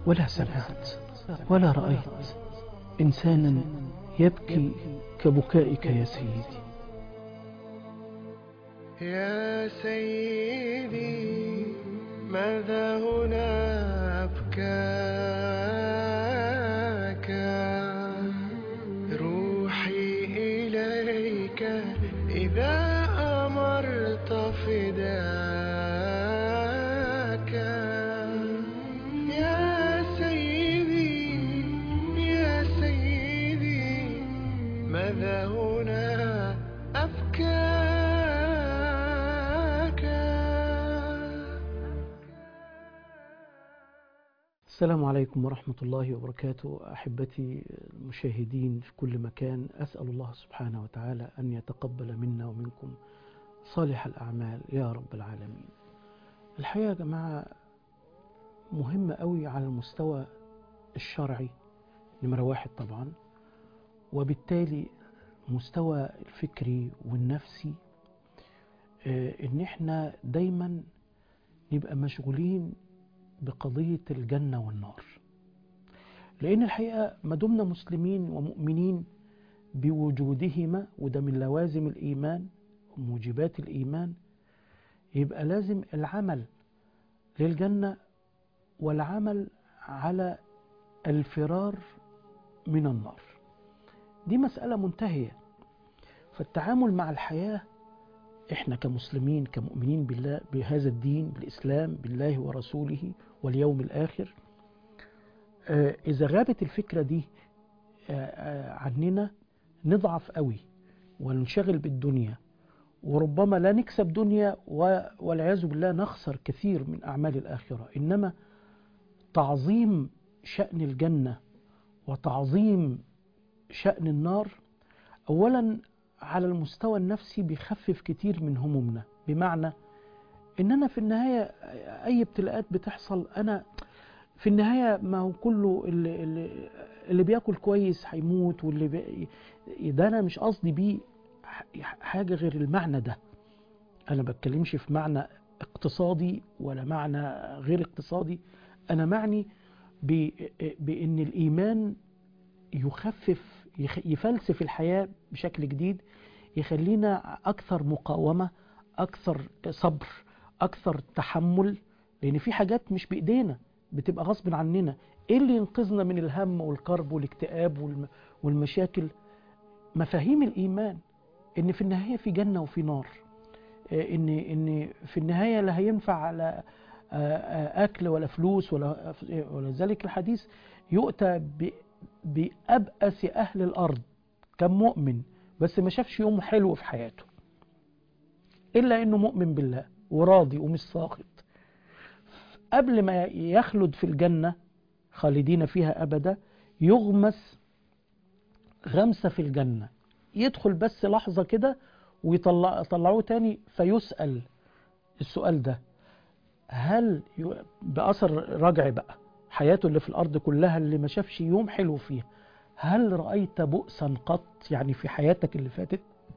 ولا سمعت ولا رأيت إنسانا يبكي كبكائك يا سيدي يا سيدي ماذا هنا أبكاك روحي إليك إذا أمرت فداك يا سيدي يا سيدي ماذا هنا أبكاك السلام عليكم ورحمة الله وبركاته أحبتي المشاهدين في كل مكان أسأل الله سبحانه وتعالى أن يتقبل منا ومنكم صالح الأعمال يا رب العالمين الحقيقة يا جماعة مهمة قوي على المستوى الشرعي نمرة واحد طبعا وبالتالي مستوى الفكري والنفسي آه، ان احنا دايما نبقى مشغولين بقضية الجنة والنار لأن الحقيقة ما دمنا مسلمين ومؤمنين بوجودهما وده من لوازم الإيمان وموجبات الإيمان يبقى لازم العمل للجنة والعمل على الفرار من النار دي مسألة منتهية فالتعامل مع الحياة احنا كمسلمين كمؤمنين بالله بهذا الدين بالإسلام بالله ورسوله واليوم الآخر آه، إذا غابت الفكرة دي آه، آه، عننا نضعف قوي وننشغل بالدنيا وربما لا نكسب دنيا و- والعياذ بالله نخسر كثير من أعمال الآخرة إنما تعظيم شأن الجنة وتعظيم شأن النار أولا على المستوى النفسي بيخفف كتير من همومنا بمعنى ان انا في النهايه اي ابتلاءات بتحصل انا في النهايه ما هو كله اللي, اللي, اللي بياكل كويس هيموت واللي بي ده انا مش قصدي بيه ح- حاجه غير المعنى ده انا بتكلمش في معنى اقتصادي ولا معنى غير اقتصادي انا معني ب- بان الايمان يخفف يخ- يفلسف الحياه بشكل جديد يخلينا اكثر مقاومه اكثر صبر اكثر تحمل لان في حاجات مش بايدينا بتبقى غصب عننا ايه اللي ينقذنا من الهم والكرب والاكتئاب والم- والمشاكل مفاهيم الايمان ان في النهايه في جنه وفي نار آه، ان ان في النهايه لا هينفع لا آه، آه، اكل ولا فلوس ولا ولذلك الحديث يؤتى ب- بابأس اهل الارض كان مؤمن بس ما شافش يوم حلو في حياته إلا إنه مؤمن بالله وراضي ومش ساخط قبل ما يخلد في الجنة خالدين فيها أبدا يغمس غمسة في الجنة يدخل بس لحظة كده ويطلع طلعوه تاني فيسأل السؤال ده هل ي- بأثر رجعي بقى حياته اللي في الأرض كلها اللي ما شافش يوم حلو فيها هل رأيت بؤسا قط يعني في حياتك اللي فاتت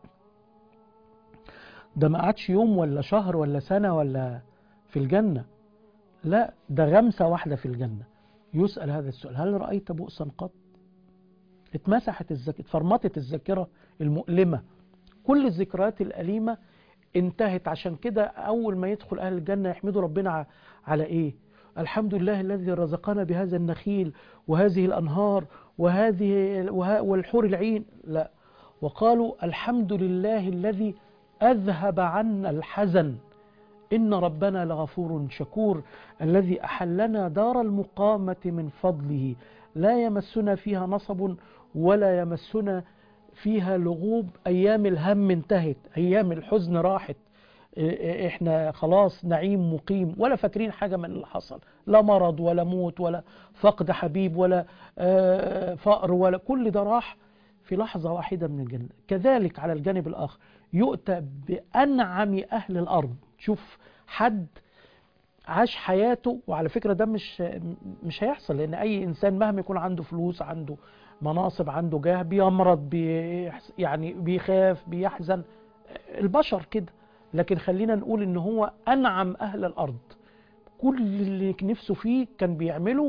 ده ما قعدش يوم ولا شهر ولا سنة ولا في الجنة لا ده غمسة واحدة في الجنة يسأل هذا السؤال هل رأيت بؤسا قط اتمسحت الذاكرة اتفرمطت الذاكرة المؤلمة كل الذكريات الأليمة انتهت عشان كده أول ما يدخل أهل الجنة يحمدوا ربنا ع- على إيه الحمد لله الذي رزقنا بهذا النخيل وهذه الأنهار وهذه وه- والحور العين لا وقالوا الحمد لله الذي أذهب عنا الحزن إن ربنا لغفور شكور الذي أحلنا دار المقامة من فضله لا يمسنا فيها نصب ولا يمسنا فيها لغوب أيام الهم انتهت أيام الحزن راحت إيه احنا خلاص نعيم مقيم ولا فاكرين حاجة من اللي حصل لا مرض ولا موت ولا فقد حبيب ولا آه، فقر ولا كل ده راح في لحظة واحدة من الجنة كذلك على الجانب الآخر يؤتى بأنعم أهل الأرض شوف حد عاش حياته وعلى فكرة ده مش مش هيحصل لأن أي إنسان مهما يكون عنده فلوس عنده مناصب عنده جاه بيمرض بي يعني بيخاف بيحزن البشر كده لكن خلينا نقول إن هو أنعم أهل الأرض كل اللي نفسه فيه كان بيعمله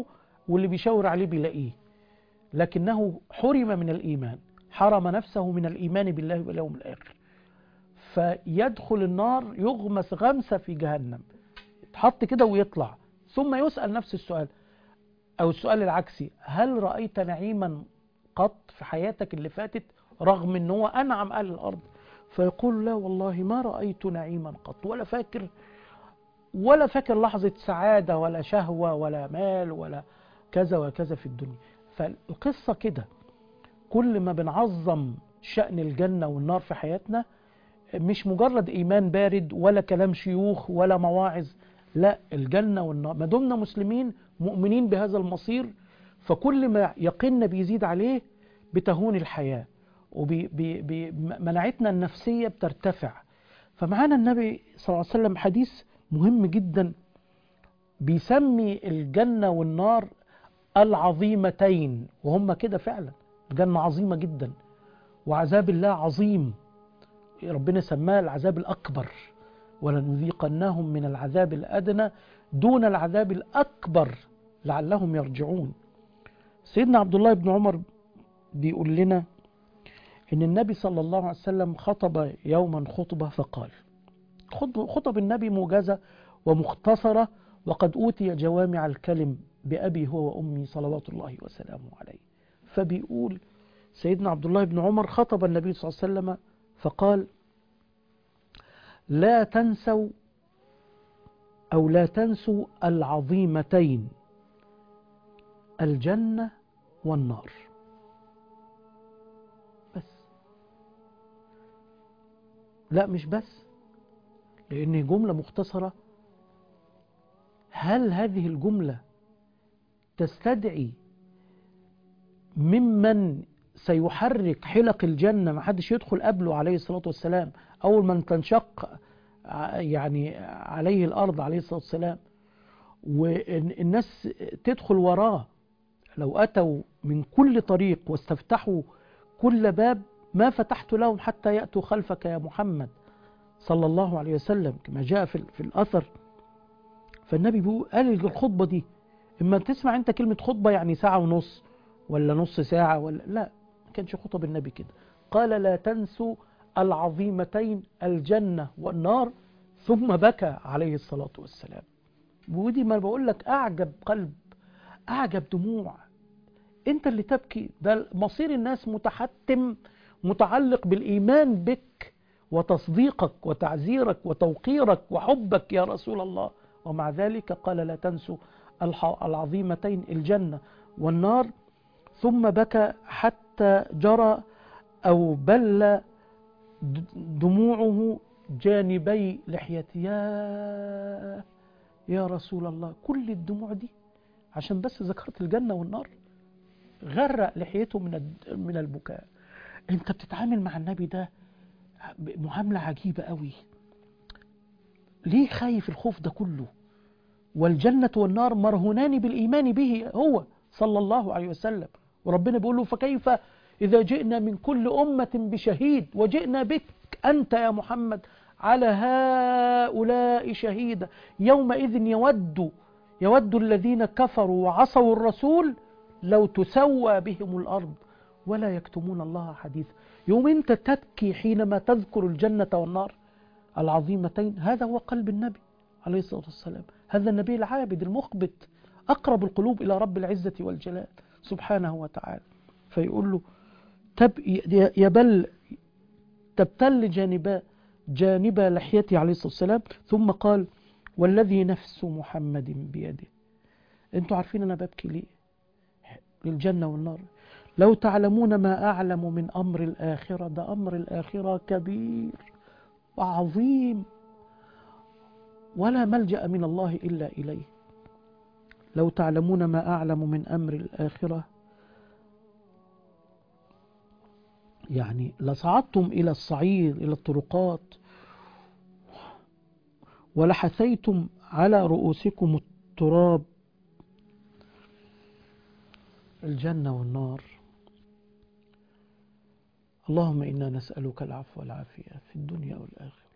واللي بيشاور عليه بيلاقيه لكنه حرم من الإيمان حرم نفسه من الإيمان بالله واليوم الآخر فيدخل النار يغمس غمسة في جهنم يتحط كده ويطلع ثم يسأل نفس السؤال أو السؤال العكسي هل رأيت نعيما قط في حياتك اللي فاتت رغم أنه هو أنعم أهل الأرض فيقول لا والله ما رأيت نعيما قط ولا فاكر ولا فاكر لحظة سعادة ولا شهوة ولا مال ولا كذا وكذا في الدنيا فالقصة كده كل ما بنعظم شأن الجنة والنار في حياتنا مش مجرد إيمان بارد ولا كلام شيوخ ولا مواعظ لا الجنة والنار ما دمنا مسلمين مؤمنين بهذا المصير فكل ما يقيننا بيزيد عليه بتهون الحياة ومناعتنا النفسية بترتفع فمعانا النبي صلى الله عليه وسلم حديث مهم جدا بيسمي الجنة والنار العظيمتين وهم كده فعلا الجنة عظيمة جدا وعذاب الله عظيم ربنا سماه العذاب الأكبر ولنذيقنهم من العذاب الأدنى دون العذاب الأكبر لعلهم يرجعون سيدنا عبد الله بن عمر بيقول لنا ان النبي صلى الله عليه وسلم خطب يوما خطبة فقال خطب النبي موجزة ومختصرة وقد أوتي جوامع الكلم بأبي هو وأمي صلوات الله وسلامه عليه فبيقول سيدنا عبد الله بن عمر خطب النبي صلى الله عليه وسلم فقال لا تنسوا أو لا تنسوا العظيمتين الجنة والنار بس لا مش بس لأن جملة مختصرة هل هذه الجملة تستدعي ممن سيحرك حلق الجنة ما حدش يدخل قبله عليه الصلاة والسلام أول من تنشق يعني عليه الأرض عليه الصلاة والسلام والناس تدخل وراه لو أتوا من كل طريق واستفتحوا كل باب ما فتحت لهم حتى يأتوا خلفك يا محمد صلى الله عليه وسلم كما جاء في, في الأثر فالنبي بيقول قال الخطبة دي إما تسمع أنت كلمة خطبة يعني ساعة ونص ولا نص ساعة ولا لا ما كانش خطب النبي كده قال لا تنسوا العظيمتين الجنة والنار ثم بكى عليه الصلاة والسلام ودي ما بقول لك أعجب قلب أعجب دموع أنت اللي تبكي ده مصير الناس متحتم متعلق بالإيمان بك وتصديقك وتعزيرك وتوقيرك وحبك يا رسول الله ومع ذلك قال لا تنسوا العظيمتين الجنة والنار ثم بكى حتى جرى أو بل دموعه جانبي لحيتي يا يا رسول الله كل الدموع دي عشان بس ذكرت الجنة والنار غرق لحيته من من البكاء انت بتتعامل مع النبي ده معاملة عجيبة قوي ليه خايف الخوف ده كله والجنة والنار مرهونان بالإيمان به هو صلى الله عليه وسلم وربنا بيقول له فكيف إذا جئنا من كل أمة بشهيد وجئنا بك أنت يا محمد على هؤلاء شهيدا يومئذ يود يود الذين كفروا وعصوا الرسول لو تسوى بهم الأرض ولا يكتمون الله حديثا يوم أنت تبكي حينما تذكر الجنة والنار العظيمتين هذا هو قلب النبي عليه الصلاة والسلام هذا النبي العابد المخبت أقرب القلوب إلى رب العزة والجلال سبحانه وتعالى فيقول له تب يبل تبتل جانبا جانب لحيتي عليه الصلاة والسلام ثم قال والذي نفس محمد بيده انتوا عارفين انا ببكي ليه للجنة والنار لو تعلمون ما أعلم من أمر الآخرة ده أمر الآخرة كبير وعظيم ولا ملجأ من الله إلا إليه لو تعلمون ما أعلم من أمر الآخرة يعني لصعدتم إلى الصعيد إلى الطرقات ولحثيتم على رؤوسكم التراب الجنة والنار اللهم إنا نسألك العفو والعافية في الدنيا والآخرة